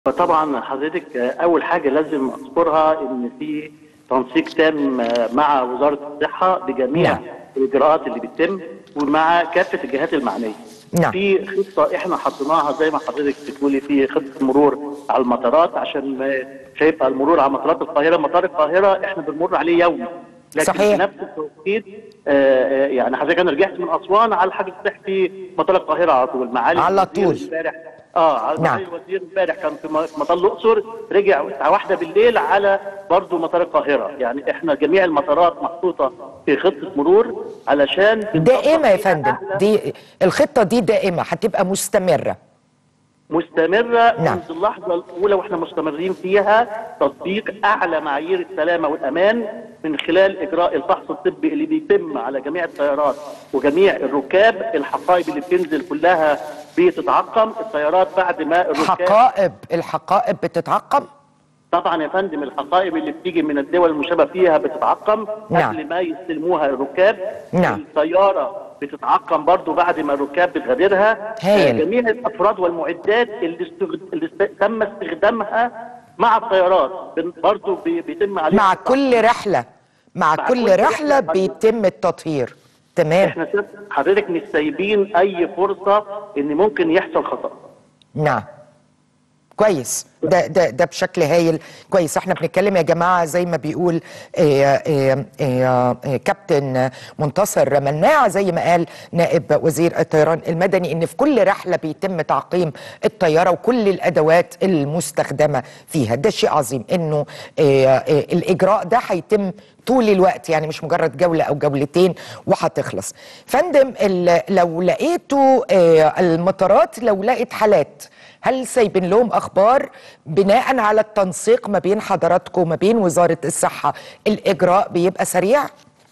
فطبعا حضرتك اول حاجه لازم اذكرها ان في تنسيق تام مع وزاره الصحه بجميع نعم. الاجراءات اللي بتتم ومع كافه الجهات المعنيه. نعم. في خطه احنا حطيناها زي ما حضرتك بتقولي في خطه مرور على المطارات عشان ما- شايفه المرور على مطارات القاهره مطار القاهره احنا بنمر عليه يومي. لكن صحيح. في نفس التوقيت آه، آه، يعني حضرتك انا رجعت من اسوان على الحاج الفتح في مطار القاهره على طول معالي على الوزير طول. امبارح اه على نعم. معالي الوزير امبارح كان في م- في مطار الاقصر رجع الساعه واحدة بالليل على برضه مطار القاهره يعني احنا جميع المطارات محطوطه في خطه مرور علشان دائمه يا بنطبق فندم فيها دي الخطه دي دائمه هتبقى مستمره مستمره نعم. منذ اللحظه الاولى واحنا مستمرين فيها تطبيق اعلى معايير السلامه والامان من خلال اجراء الفحص الطبي اللي بيتم على جميع الطيارات وجميع الركاب الحقائب اللي بتنزل كلها بتتعقم الطيارات بعد ما الركاب حقائب الحقائب بتتعقم طبعا يا فندم الحقائب اللي بتيجي من الدول المشابهه فيها بتتعقم نعم. قبل ما يستلموها الركاب نعم. الطياره بتتعقم برضو بعد ما الركاب بتغادرها هايل. آه، جميع الافراد والمعدات اللي, استغ... اللي است... تم استخدامها مع الطيارات بن- برضو بي... بيتم عليها مع كل رحله مع, مع كل كل رحلة رحله طبعاً. بيتم التطهير تمام احنا سيب- حضرتك مش سايبين اي فرصه ان ممكن يحصل خطا نعم كويس ده ده ده بشكل هايل كويس احنا بنتكلم يا جماعه زي ما بيقول إيه إيه إيه إيه كابتن منتصر مناع زي ما قال نائب وزير الطيران المدني ان في كل رحله بيتم تعقيم الطياره وكل الادوات المستخدمه فيها ده شيء عظيم انه إيه إيه الاجراء ده هيتم طول الوقت يعني مش مجرد جوله او جولتين وهتخلص فندم ال- لو لقيتوا إيه المطارات لو لقيت حالات هل سايبين لهم اخبار بناء على التنسيق ما بين حضراتكم وما بين وزاره الصحه الاجراء بيبقى سريع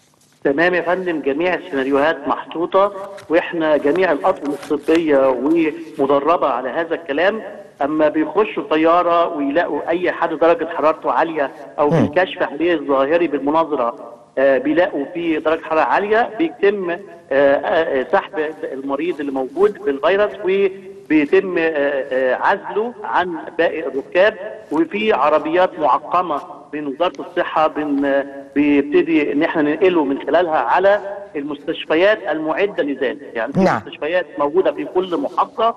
تمام يا فندم جميع السيناريوهات محطوطة واحنا جميع الأطقم الطبية ومدربة على هذا الكلام أما بيخشوا طيارة ويلاقوا أي حد درجة حرارته عالية أو في الكشف عليه الظاهري بالمناظرة آه، بيلاقوا فيه درجة حرارة عالية بيتم آه، آه، سحب المريض اللي موجود بالفيروس وبيتم آه، آه، عزله عن باقي الركاب وفي عربيات معقمة من وزاره الصحه بن بيبتدي ان احنا ننقله من خلالها على المستشفيات المعده لذلك، يعني في نعم. مستشفيات موجوده في كل محافظه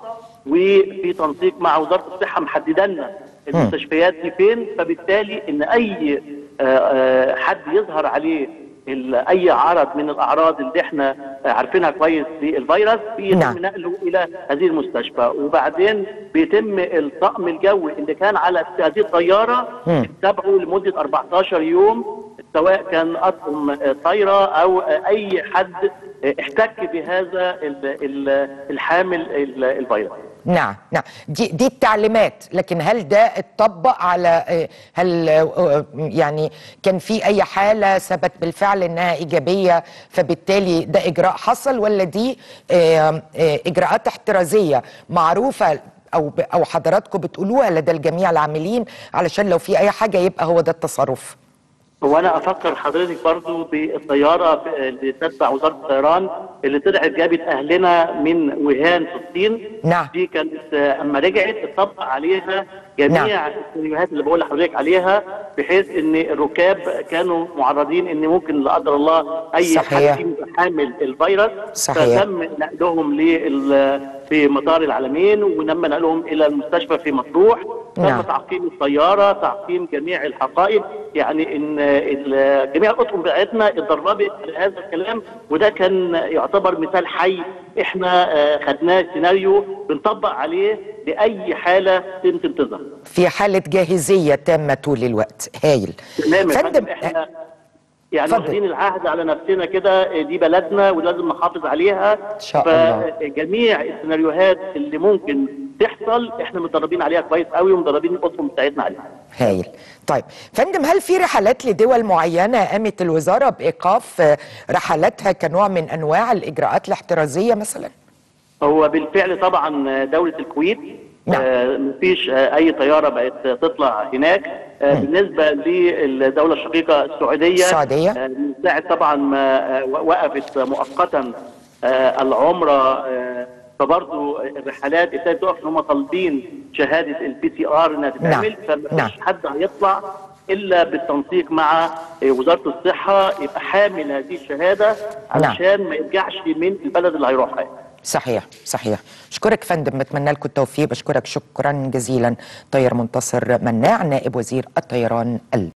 وفي تنسيق مع وزاره الصحه محدده لنا المستشفيات دي فين فبالتالي ان اي آه، آه، حد يظهر عليه ال- اي عرض من الاعراض اللي احنا آه، عارفينها كويس للفيروس بيتم نعم. نقله الى هذه المستشفى وبعدين بيتم الطقم الجوي اللي كان على هذه الطياره مم. يتابعه لمده 14 يوم سواء كان اطقم آه، طايره او آه، اي حد آه، احتك بهذا ال- ال- الحامل ال- الفيروس نعم نعم دي دي التعليمات لكن هل ده اتطبق على آه، هل آه، يعني كان في اي حاله ثبت بالفعل انها ايجابيه فبالتالي ده اجراء حصل ولا دي آه، آه، اجراءات احترازيه معروفه او ب- او حضراتكم بتقولوها لدى الجميع العاملين علشان لو في اي حاجه يبقى هو ده التصرف هو انا افكر حضرتك برضو بالطياره ب- اللي تتبع وزاره الطيران اللي طلعت جابت اهلنا من وهان في الصين نعم. دي كانت آه، اما رجعت اتطبق عليها جميع نعم. السيناريوهات اللي بقول لحضرتك عليها بحيث ان الركاب كانوا معرضين ان ممكن لا قدر الله اي صحيح. حد فيهم يبقى حامل الفيروس صحيح. فتم نقلهم لل في مطار العالمين ونم نقلهم الى المستشفى في مطروح تم نعم. تعقيم الطياره تعقيم جميع الحقائب يعني ان ال- جميع الاطقم بتاعتنا اتدربت على هذا الكلام وده كان يعتبر مثال حي احنا آه، خدناه سيناريو بنطبق عليه لاي حاله يمكن تظهر في حاله جاهزيه تامه طول الوقت هايل تمام يا فندم فندم احنا يعني اتفضل. واخدين العهد على نفسنا كده دي بلدنا ولازم نحافظ عليها إن شاء الله. فجميع السيناريوهات اللي ممكن تحصل احنا متدربين عليها كويس قوي ومدربين الاطقم بتاعتنا عليها هايل طيب فندم هل في رحلات لدول معينة قامت الوزارة بإيقاف آه، رحلاتها كنوع من أنواع الإجراءات الاحترازية مثلا؟ هو بالفعل طبعا دولة الكويت نعم. آه، مفيش آه، أي طيارة بقت تطلع هناك آه، بالنسبة للدولة الشقيقة السعودية السعودية. آه، من ساعة طبعا ما آه، وقفت مؤقتا آه، العمرة آه، فبرضه الرحلات ابتدت تقف ان هم طالبين شهاده البي سي ار انها تتعمل نعم. فمفيش نعم. حد هيطلع الا بالتنسيق مع وزاره الصحه يبقى حامل هذه الشهاده نعم. علشان ما يرجعش من البلد اللي هيروحها صحيح صحيح بشكرك فندم بتمنى لكم التوفيق بشكرك شكرا جزيلا طير منتصر مناع نائب وزير الطيران الدولي